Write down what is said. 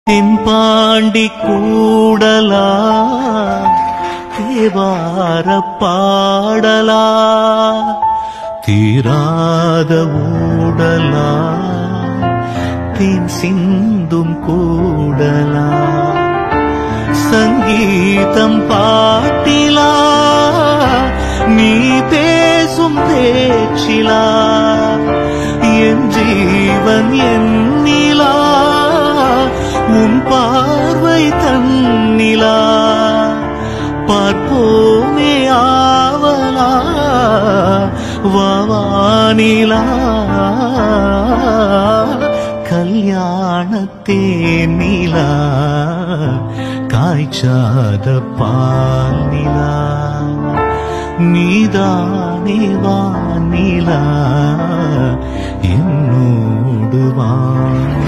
தென்பாண்டி கூடலா தேவார பாடலா தீராத ஊடலா தேன் சிந்தும் கூடலா சங்கீதம் பாட்டிலா நீ பேசும் பேச்சிலா என் ஜீவன் என்னிலா உன் பார்வை தன்னிலா பார்ப்போமே ஆவலா வாவானிலா கல்யாணத்தேன் நிலா காய்ச்சாத பால் நிலா நீதானே வானிலா என்னோடு வானிலா